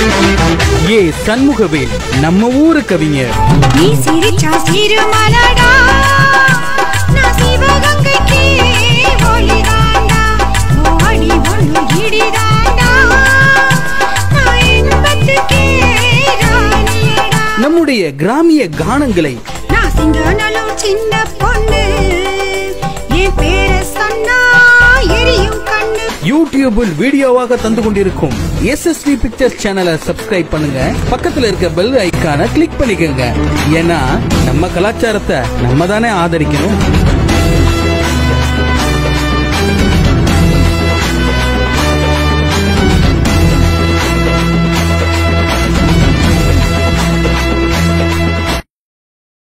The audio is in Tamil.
ஏ சண்முகவேல் நம்ம ஊரு கவிஞர் நீ சிரிச்சா சிறுமலடா நான் சிவகங்கைக்கு ஒளிதாண்டா ஓடி ஒண்ணு இடிதாண்டா நான் இன்பத்துக்கே ராணியடா நம்முடைய கிராமிய கானங்களை நான் சிங்கநல்லூர் சின்ன பொண்ணு என் பேரை சொன்னா எரியும் கண்ணு யூடியூபில் வீடியோவாக தந்து கொண்டிருக்கும் எஸ்எஸ்டி பிக்சர்ஸ் சேனலை சப்ஸ்கிரைப் பண்ணுங்க பக்கத்துல இருக்க பெல் ஐக்கான கிளிக் பண்ணிக்கோங்க ஏன்னா நம்ம கலாச்சாரத்தை நம்ம தானே ஆதரிக்கணும்